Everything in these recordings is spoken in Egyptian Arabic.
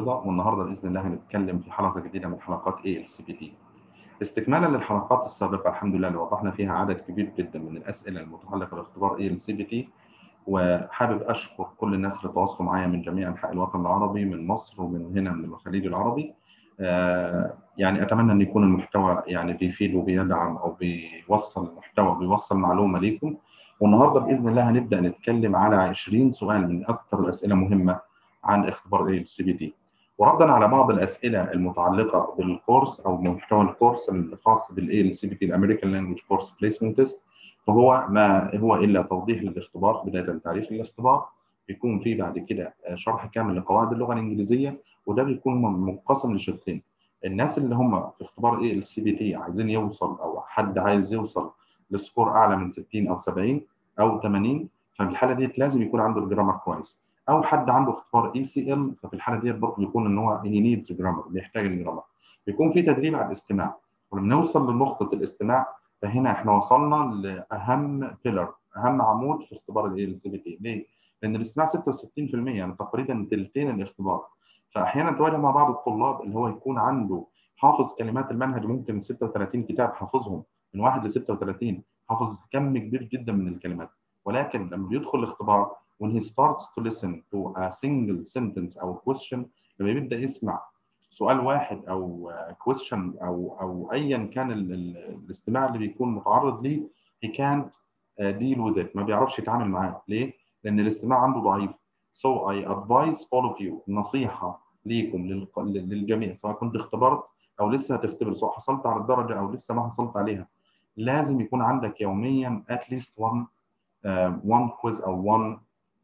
رضا والنهارده باذن الله هنتكلم في حلقه جديده من حلقات ALCPT. استكمالا للحلقات السابقه الحمد لله اللي وضحنا فيها عدد كبير جدا من الاسئله المتعلقه باختبار ALCPT وحابب اشكر كل الناس اللي تواصلوا معايا من جميع انحاء الوطن العربي من مصر ومن هنا من الخليج العربي. آه يعني اتمنى ان يكون المحتوى يعني بيفيد وبيدعم او بيوصل محتوى بيوصل معلومه ليكم. والنهارده باذن الله هنبدا نتكلم على 20 سؤال من اكثر الاسئله مهمه عن اختبار السي بي دي وردا على بعض الاسئله المتعلقه بالكورس او محتوى الكورس الخاص بالاي سي بي تي الامريكان لانجويج كورس بليسمنت تيست فهو ما هو الا توضيح للاختبار بدايه تعريف الاختبار بيكون فيه بعد كده شرح كامل لقواعد اللغه الانجليزيه وده بيكون منقسم لشقين الناس اللي هم في اختبار اي سي بي تي عايزين يوصل او حد عايز يوصل لسكور اعلى من 60 او 70 او 80 ففي الحاله ديت لازم يكون عنده الجرامر كويس او حد عنده اختبار اي سي ال ففي الحاله ديت برضه بيكون ان هو هي نيدز جرامر بيحتاج الجرامر بيكون في تدريب على الاستماع ولما نوصل لنقطه الاستماع فهنا احنا وصلنا لاهم بيلر اهم عمود في اختبار الاي سي بي تي ليه؟ لان الاستماع 66% يعني تقريبا ثلثين الاختبار فاحيانا تواجه مع بعض الطلاب اللي هو يكون عنده حافظ كلمات المنهج ممكن 36 كتاب حافظهم من 1 ل 36 حافظ كم كبير جدا من الكلمات ولكن لما بيدخل الاختبار when he starts to listen to a single sentence أو question لما يبدأ يسمع سؤال واحد أو question أو أو أيا كان ال ال الاستماع اللي بيكون متعرض ليه he can't deal with it ما بيعرفش يتعامل معاه ليه؟ لأن الاستماع عنده ضعيف so I advise all of you نصيحة ليكم للجميع سواء كنت اختبرت أو لسه هتختبر سواء حصلت على الدرجة أو لسه ما حصلت عليها لازم يكون عندك يوميا at least one uh, one quiz أو one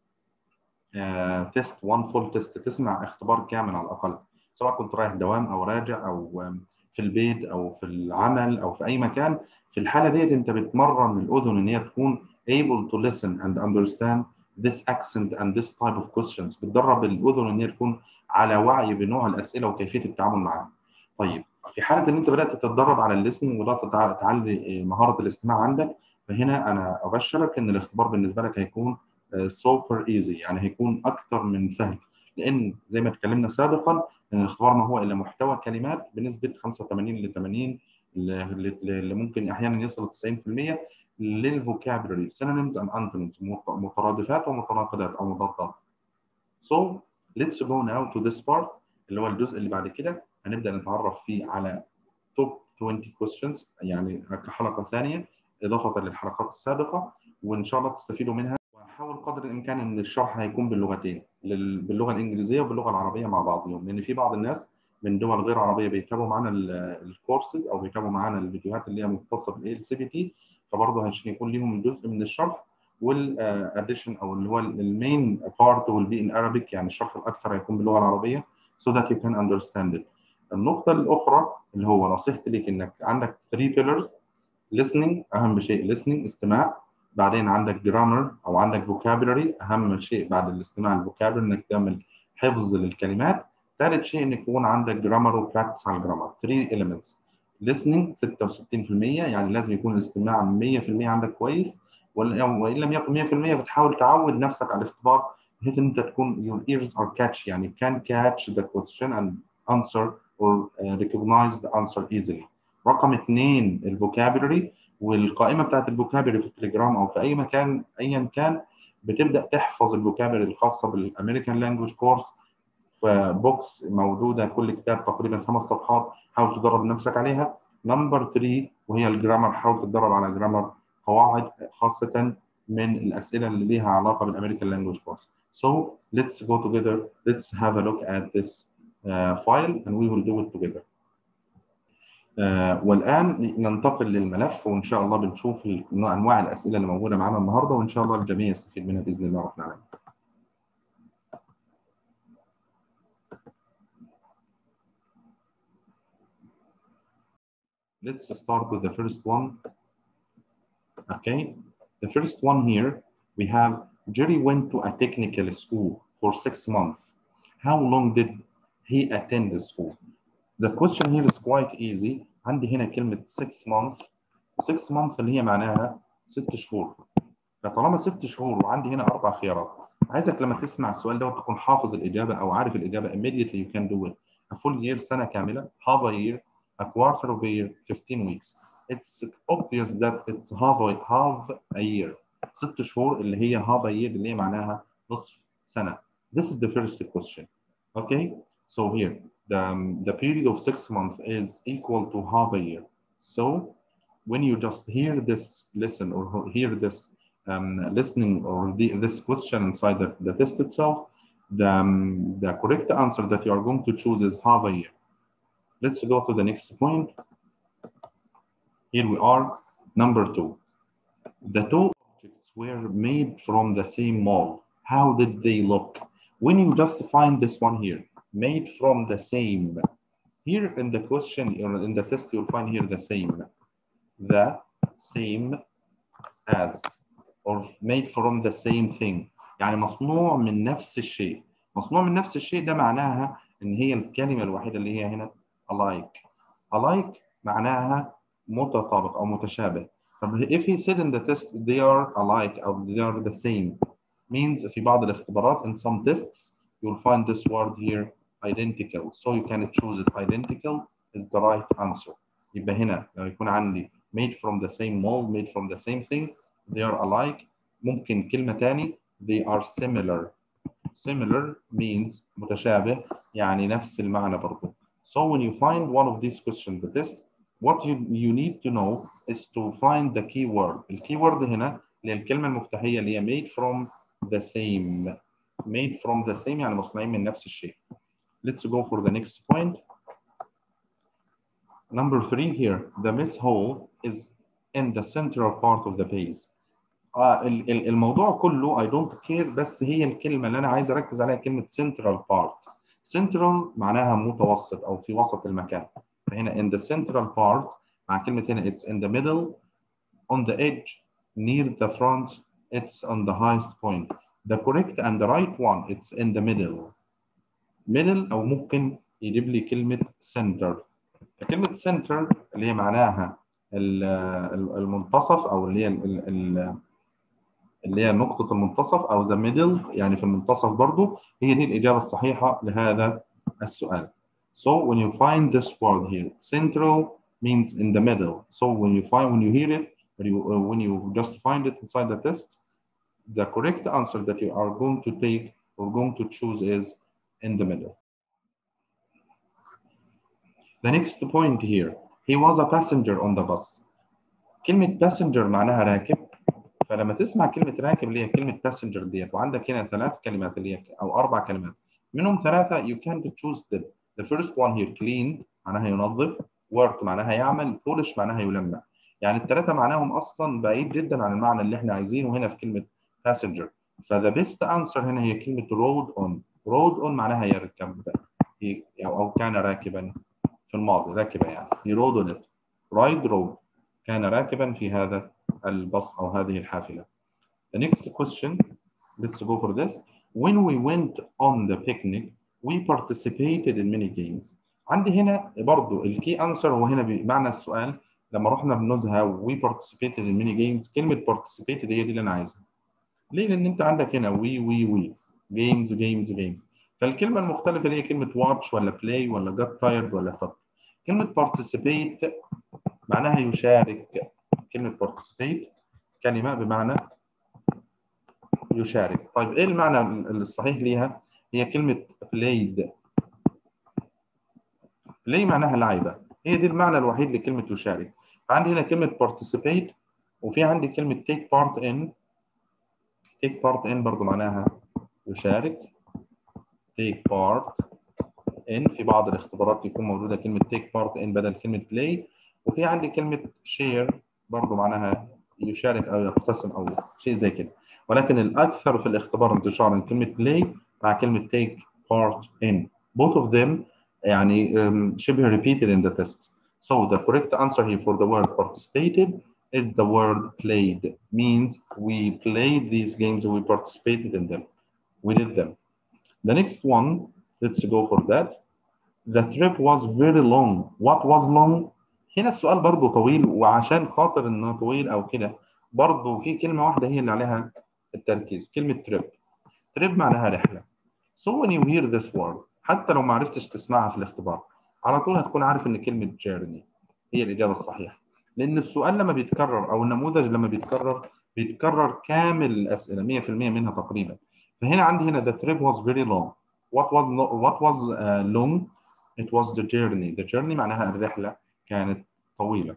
تيست وان فول تيست تسمع اختبار كامل على الاقل سواء كنت رايح دوام او راجع او في البيت او في العمل او في اي مكان في الحاله ديت انت بتمرن الاذن ان هي تكون able to listen and understand this accent and this type of questions بتدرب الاذن ان هي تكون على وعي بنوع الاسئله وكيفيه التعامل معاها طيب في حاله ان انت بدات تتدرب على الليسننج وبدات تعلي مهاره الاستماع عندك فهنا انا ابشرك ان الاختبار بالنسبه لك هيكون سوبر ايزي يعني هيكون اكثر من سهل لان زي ما اتكلمنا سابقا ان الاختبار ما هو الا محتوى كلمات بنسبه 85 ل 80 اللي ممكن احيانا يصل 90% للفوكابولري synonyms and antonyms مترادفات ومتناقضات او مضادات. So let's go now to this part اللي هو الجزء اللي بعد كده هنبدا نتعرف فيه على top 20 questions يعني كحلقه ثانيه اضافه للحلقات السابقه وان شاء الله تستفيدوا منها حاول قدر الامكان ان الشرح هيكون باللغتين باللغه الانجليزيه وباللغه العربيه مع بعضهم لان في بعض الناس من دول غير عربيه بيتابعوا معانا الكورسز او بيتابعوا معانا الفيديوهات اللي هي مختصه بالاي سي بي تي فبرضه عشان يكون ليهم جزء من الشرح والاديشن او اللي هو المين بارت will be in Arabic يعني الشرح الاكثر هيكون باللغه العربيه so that you can understand it. النقطه الاخرى اللي هو نصيحتي ليك انك عندك 3 pillars listening اهم شيء listening استماع بعدين عندك جرامر او عندك فوكابولري اهم شيء بعد الاستماع الفوكابولري انك تعمل حفظ للكلمات ثالث شيء انك يكون عندك جرامر وبراكتس على الجرامر 3 elements listening 66% يعني لازم يكون الاستماع 100% عندك كويس وان لم يكن 100% بتحاول تعود نفسك على الاختبار بحيث ان انت تكون your ears are catch يعني can catch the question and answer or recognize the answer easily رقم اثنين الفوكابولري والقائمه بتاعت الفوكابري في التليجرام او في اي مكان ايا كان بتبدا تحفظ الفوكابري الخاصه بالامريكان لانجويج كورس في بوكس موجوده كل كتاب تقريبا خمس صفحات حاول تدرب نفسك عليها نمبر 3 وهي الجرامر حاول تتدرب على جرامر قواعد خاصه من الاسئله اللي ليها علاقه بالامريكان لانجويج كورس so let's go together let's have a look at this uh, file and we will do it together آه والان ننتقل للملف وان شاء الله بنشوف انواع الاسئله اللي موجوده معانا النهارده وان شاء الله الجميع يستفيد منها باذن الله رب العالمين. Let's start with the first one. Okay, the first one here we have Jerry went to a technical school for six months. How long did he attend the school? The question here is quite easy. عندي هنا كلمة 6 months 6 months اللي هي معناها 6 شهور فطالما 6 شهور وعندي هنا أربع خيارات عايزك لما تسمع السؤال ده تكون حافظ الاجابه او عارف الاجابه immediately you can do it a full year سنه كامله half a year a quarter of a year 15 weeks it's obvious that it's half a, half a year ست شهور اللي هي half a year اللي هي معناها نصف سنه this is the first question okay so here the, the period of six months is equal to half a year so when you just hear this lesson or hear this um, listening or the, this question inside the, the test itself, the, um, the correct answer that you are going to choose is half a year. Let's go to the next point. Here we are, number two. The two objects were made from the same mold. How did they look? When you just find this one here, made from the same. Here in the question, or in the test, you'll find here the same. The same as or made from the same thing يعني مصنوع من نفس الشيء مصنوع من نفس الشيء ده معناها ان هي الكلمه الوحيده اللي هي هنا alike alike معناها متطابق او متشابه طب if he said in the test they are alike or they are the same means في بعض الاختبارات in some tests you'll find this word here identical so you can choose it identical is the right answer يبقى هنا لو يكون عندي made from the same mold made from the same thing they are alike ممكن كلمة تاني they are similar similar means متشابه يعني نفس المعنى برضو so when you find one of these questions the test what you, you need to know is to find the keyword الكيورد هنا اللي هي الكلمة المفتاحية اللي هي made from the same made from the same يعني مصنوعين من نفس الشيء let's go for the next point number three here the miss hole is in the central part of the page آه الموضوع كله I don't care بس هي الكلمة اللي أنا عايز أركز عليها كلمة central part. central معناها متوسط أو في وسط المكان. فهنا in the central part مع كلمة هنا it's in the middle on the edge near the front it's on the highest point. The correct and the right one it's in the middle. middle أو ممكن يجيب لي كلمة center. كلمة center اللي هي معناها المنتصف أو اللي هي ال ال اللي هي نقطة المنتصف أو the middle يعني في المنتصف برضو هي دي الإجابة الصحيحة لهذا السؤال. So when you find this word here, central means in the middle. So when you find, when you hear it, when you, uh, when you just find it inside the test, the correct answer that you are going to take or going to choose is in the middle. The next point here, he was a passenger on the bus. كلمة passenger معناها راكب فلما تسمع كلمة راكب اللي هي كلمة باسنجر ديت وعندك هنا ثلاث كلمات اللي هي أو أربع كلمات منهم ثلاثة you can choose the, the first one here clean معناها ينظف work معناها يعمل polish معناها يلمع يعني الثلاثة معناهم أصلا بعيد جدا عن المعنى اللي احنا عايزينه هنا في كلمة passenger فذا بيست انسر هنا هي كلمة road on road on معناها يركب أو كان راكبا في الماضي راكبة يعني he rode on it ride road كان راكبا في هذا الباص أو هذه الحافلة. The next question, let's go for this. When we went on the picnic, we participated in many games. عندي هنا برضو الكي انسر هو هنا بمعنى السؤال لما رحنا بنزهه we participated in many games كلمة participated هي دي اللي أنا عايزها. ليه؟ لأن أنت عندك هنا we we we games games games فالكلمة المختلفة اللي هي كلمة watch ولا play ولا get tired ولا fun. كلمة participate معناها يشارك كلمة participate كلمة بمعنى يشارك طيب ايه المعنى الصحيح ليها هي كلمة played play معناها لعبة هي دي المعنى الوحيد لكلمة يشارك فعندي هنا كلمة participate وفي عندي كلمة take part in take part in برضو معناها يشارك take part in في بعض الاختبارات يكون موجودة كلمة take part in بدل كلمة play وفي عندي كلمة share برضو معناها يشارك أو يقتسم أو شيء زي كده ولكن الأكثر في الاختبار انتشارا كلمة play مع كلمة take part in both of them يعني um, شبه repeated in the test so the correct answer here for the word participated is the word played means we played these games we participated in them we did them the next one let's go for that the trip was very long what was long هنا السؤال برضو طويل وعشان خاطر انه طويل او كده برضو في كلمه واحده هي اللي عليها التركيز كلمه تريب trip معناها رحلة so when you hear this word حتى لو ما عرفتش تسمعها في الاختبار على طول هتكون عارف ان كلمة journey هي الإجابة الصحيحة لأن السؤال لما بيتكرر أو النموذج لما بيتكرر بيتكرر كامل الأسئلة 100% منها تقريبا فهنا عندي هنا the trip was very long what was what was uh, long it was the journey the journey معناها الرحلة كانت طويلة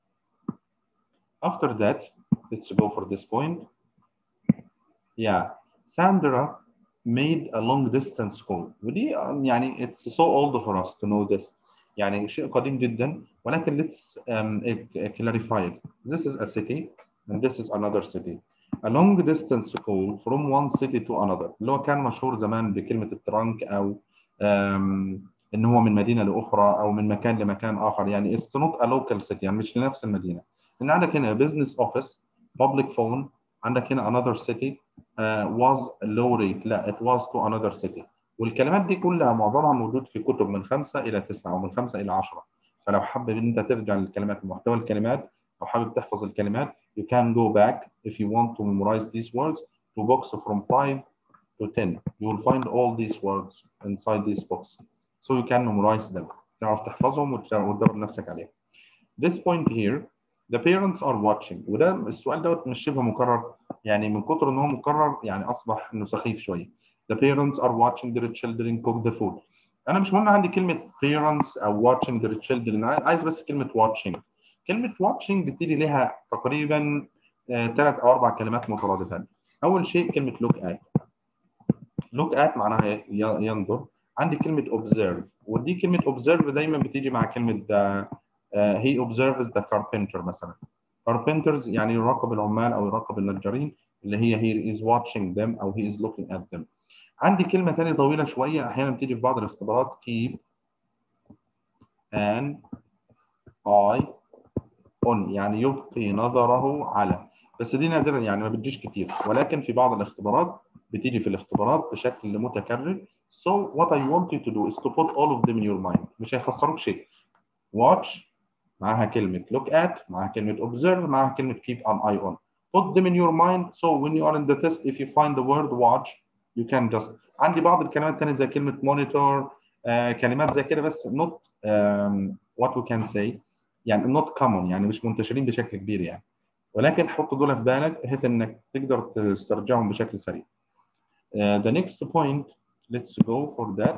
after that let's go for this point yeah Sandra made a long distance call ودي يعني it's so old for us to know this يعني شيء قديم جدا ولكن let's um, clarify it this is a city and this is another city a long distance call from one city to another اللي هو كان مشهور زمان بكلمة الترانك أو um, إن هو من مدينة لأخرى أو من مكان لمكان آخر يعني it's not a local city يعني مش لنفس المدينة إن عندك هنا business office public phone عندك هنا another city uh, was low rate لا it was to another city والكلمات دي كلها معظمها موجود في كتب من خمسة إلى تسعة ومن خمسة إلى عشرة فلو حابب إن أنت ترجع للكلمات محتوى الكلمات أو حابب تحفظ الكلمات you can go back if you want to memorize these words to box from 5 to 10 you will find all these words inside this box so you can memorize them تعرف تحفظهم وتدرب نفسك عليهم this point here the parents are watching وده السؤال دوت مش شبه مكرر يعني من كتر ان هو مكرر يعني اصبح انه سخيف شويه the parents are watching their children cook the food انا مش مهم عندي كلمه parents او watching their children عايز بس كلمه watching كلمه watching بتيجي لها تقريبا ثلاث او اربع كلمات مترادفات اول شيء كلمه look at look at معناها ينظر عندي كلمه observe ودي كلمه observe دايما بتيجي مع كلمه the, uh, he observes the carpenter مثلا carpenters يعني يراقب العمال او يراقب النجارين اللي هي he is watching them او he is looking at them عندي كلمة تانية طويلة شوية أحيانا بتيجي في بعض الاختبارات keep an eye on يعني يبقي نظره على بس دي نادرا يعني ما بتجيش كتير ولكن في بعض الاختبارات بتيجي في الاختبارات بشكل متكرر so what I want you to do is to put all of them in your mind مش هيخسروك شيء watch معاها كلمة look at معاها كلمة observe معاها كلمة keep an eye on put them in your mind so when you are in the test if you find the word watch you can just عندي بعض الكلمات الثانيه زي كلمه monitor آه كلمات زي كده بس not um, what we can say يعني not common يعني مش منتشرين بشكل كبير يعني ولكن حط دول في بالك بحيث انك تقدر تسترجعهم بشكل سريع. Uh, the next point let's go for that.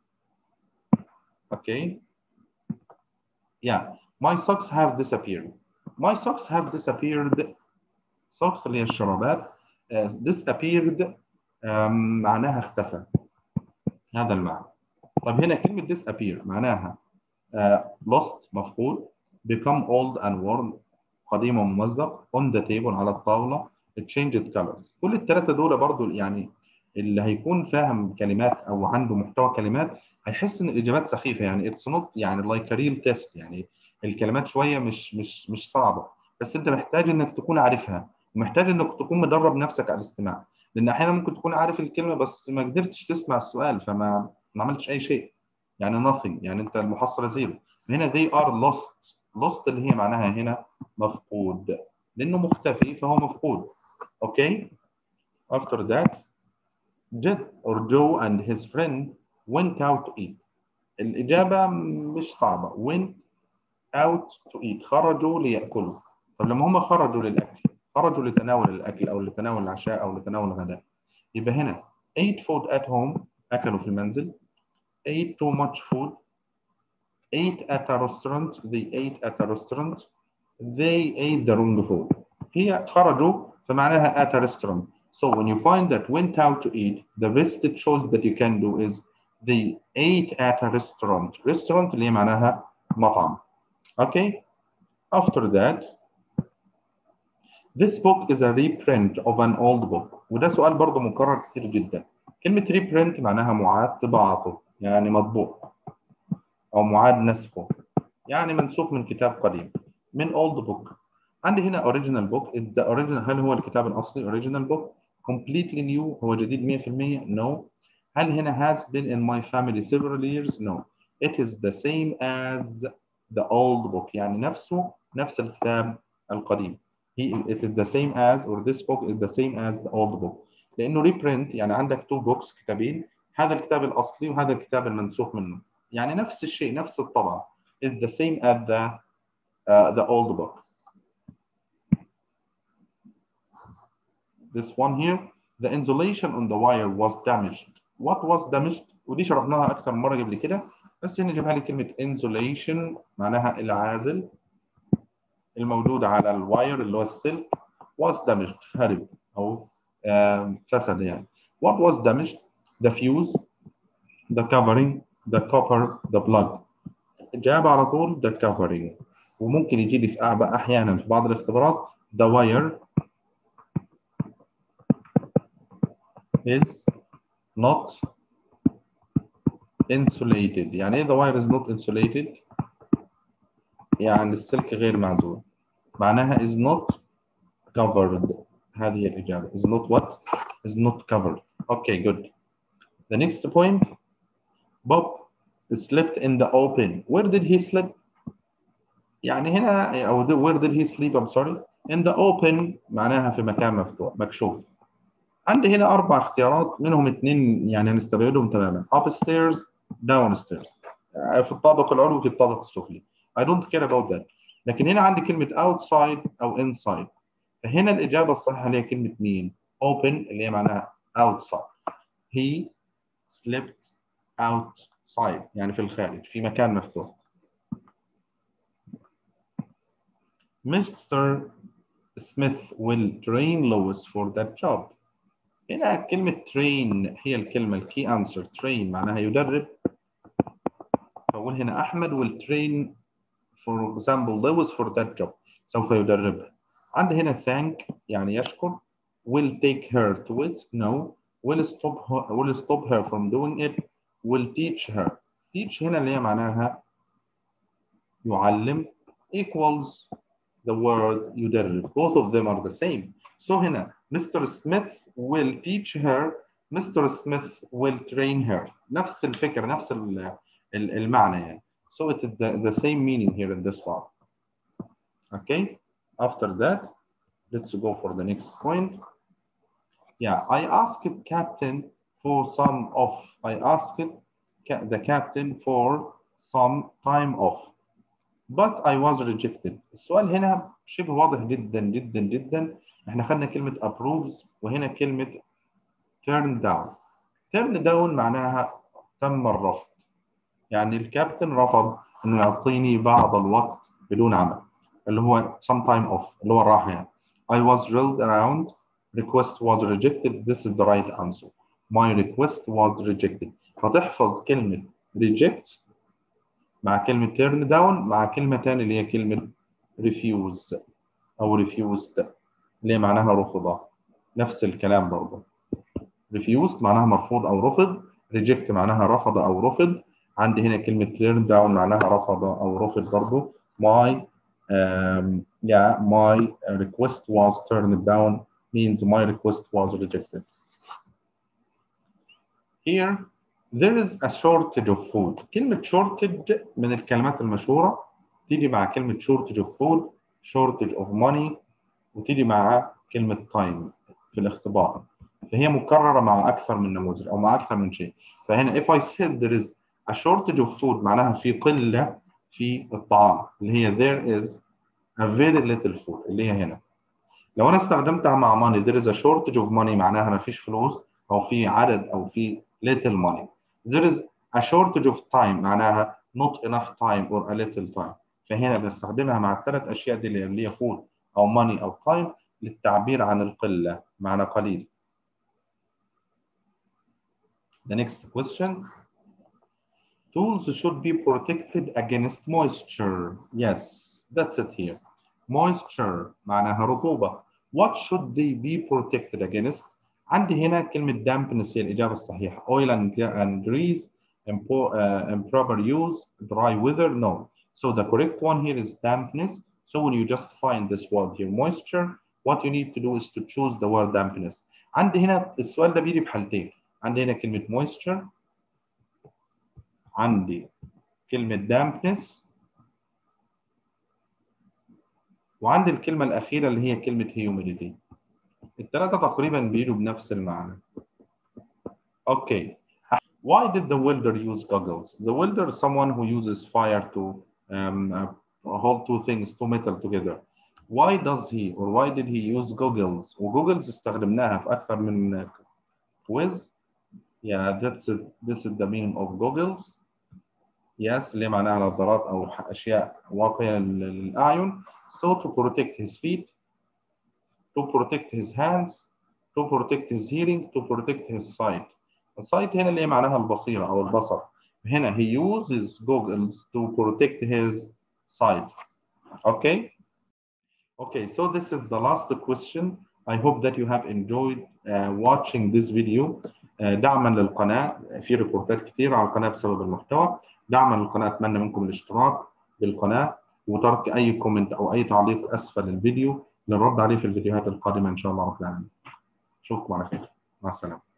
Okay. Yeah, my socks have disappeared. My socks have disappeared. socks اللي هي الشرابات uh, disappeared معناها اختفى هذا المعنى طب هنا كلمة disappear معناها uh, lost مفقود become old and worn قديم وممزق on the table على الطاولة changed colors كل الثلاثة دول برضو يعني اللي هيكون فاهم كلمات أو عنده محتوى كلمات هيحس إن الإجابات سخيفة يعني it's not يعني like a real test يعني الكلمات شوية مش مش مش صعبة بس أنت محتاج إنك تكون عارفها ومحتاج إنك تكون مدرب نفسك على الاستماع لان احيانا ممكن تكون عارف الكلمه بس ما قدرتش تسمع السؤال فما ما عملتش اي شيء يعني nothing يعني انت المحصله زيرو هنا they are lost lost اللي هي معناها هنا مفقود لانه مختفي فهو مفقود اوكي after that Jet or Joe and his friend went out to eat الاجابه مش صعبه went out to eat خرجوا ليأكلوا طب لما هم خرجوا للأكل خرجوا لتناول الأكل أو لتناول العشاء أو لتناول الغداء يبقى هنا ate food at home أكلوا في المنزل ate too much food ate at a restaurant they ate at a restaurant they ate the wrong food هي خرجوا فمعناها at a restaurant so when you find that went out to eat the best choice that you can do is they ate at a restaurant restaurant اللي هي معناها مطعم okay after that This book is a reprint of an old book وده سؤال برضه مكرر كتير جدا كلمة reprint معناها معاد طباعته يعني مطبوع أو معاد نسخه يعني منسوخ من كتاب قديم من old book عندي هنا original book is the original هل هو الكتاب الأصلي original book completely new هو جديد 100% no هل هنا has been in my family several years no it is the same as the old book يعني نفسه نفس الكتاب القديم he it is the same as or this book is the same as the old book لانه ريبرنت يعني عندك تو بوكس كتابين هذا الكتاب الاصلي وهذا الكتاب المنسوخ منه يعني نفس الشيء نفس الطبعه is the same as the uh, the old book this one here the insulation on the wire was damaged what was damaged ودي شرحناها اكثر من مره قبل كده بس هنا جابها لي كلمه insulation معناها العازل الموجود على الواير اللي هو السلك was damaged هرب او فسد يعني what was damaged the fuse the covering the copper the plug الإجابة على طول the covering وممكن يجي لي في أحيانا في بعض الاختبارات the wire is not insulated يعني ايه the wire is not insulated يعني السلك غير معزول معناها is not covered هذه الإجابة is not what is not covered okay good the next point Bob slept in the open where did he sleep يعني هنا أو where did he sleep I'm sorry in the open معناها في مكان مفتوح مكشوف عندي هنا أربع اختيارات منهم اثنين يعني هنستبعدهم تماما upstairs downstairs في الطابق العلوي وفي الطابق السفلي I don't care about that لكن هنا عندي كلمة outside أو inside فهنا الإجابة الصحيحة اللي هي كلمة مين؟ open اللي هي معناها outside he slept outside يعني في الخارج في مكان مفتوح Mr. Smith will train Lois for that job هنا كلمة train هي الكلمة الكي answer train معناها يدرب فأقول هنا أحمد will train for example Lewis for that job سوف يدربها عندي هنا thank يعني يشكر will take her to it no will stop her will stop her from doing it will teach her teach هنا اللي هي معناها يعلم equals the word يدرب both of them are the same so هنا Mr. Smith will teach her Mr. Smith will train her نفس الفكرة نفس المعنى يعني so it is the, the same meaning here in this part okay after that let's go for the next point yeah I asked captain for some of I asked the captain for some time off but I was rejected السؤال هنا شبه واضح جدا جدا جدا احنا خدنا كلمة approves وهنا كلمة turn down turn down معناها تم الرفض يعني الكابتن رفض انه يعطيني بعض الوقت بدون عمل اللي هو some time off اللي هو الراحة يعني I was drilled around request was rejected this is the right answer my request was rejected هتحفظ كلمة reject مع كلمة turn down مع كلمة تانية اللي هي كلمة refuse أو refused اللي هي معناها رفض نفس الكلام برضه refused معناها مرفوض أو رفض reject معناها رفض أو رفض عندي هنا كلمة turn down معناها رفض أو رفض برضه my um, yeah my request was turned down means my request was rejected here there is a shortage of food كلمة shortage من الكلمات المشهورة تيجي مع كلمة shortage of food shortage of money وتيجي مع كلمة time في الاختبار فهي مكررة مع أكثر من نموذج أو مع أكثر من شيء فهنا if I said there is a shortage of food معناها في قلة في الطعام اللي هي there is a very little food اللي هي هنا لو أنا استخدمتها مع money there is a shortage of money معناها ما فيش فلوس أو في عدد أو في little money there is a shortage of time معناها not enough time or a little time فهنا بنستخدمها مع الثلاث أشياء دي اللي هي food أو money أو time للتعبير عن القلة معنى قليل The next question Tools should be protected against moisture. Yes, that's it here. Moisture معناها رطوبة. What should they be protected against? عندي هنا كلمة dampness هي الإجابة الصحيحة. Oil and, and grease, impo, uh, improper use, dry weather, no. So the correct one here is dampness. So when you just find this word here, moisture, what you need to do is to choose the word dampness. عندي هنا السؤال ده بيجي بحالتين. عندي هنا كلمة moisture عندي كلمة dampness وعندي الكلمة الأخيرة اللي هي كلمة humidity الثلاثة تقريبا بيجوا بنفس المعنى. Okay. Why did the welder use goggles? The welder is someone who uses fire to um, uh, hold two things, two metal together. Why does he or why did he use goggles? وجوجلز استخدمناها في أكثر من quiz. Yeah, that's it. This is the meaning of goggles. Yes, اللي معناها نظارات أو أشياء واقية للأعين. So to protect his feet, to protect his hands, to protect his hearing, to protect his sight. السايت هنا اللي معناها البصيرة أو البصر. هنا he uses goggles to protect his sight. Okay? Okay, so this is the last question. I hope that you have enjoyed uh, watching this video. Uh, دعما للقناة في ريبورتات كتير على القناة بسبب المحتوى. دعما للقناة أتمنى منكم الاشتراك بالقناة وترك أي كومنت أو أي تعليق أسفل الفيديو للرد عليه في الفيديوهات القادمة إن شاء الله رب العالمين. أشوفكم على خير. مع السلامة.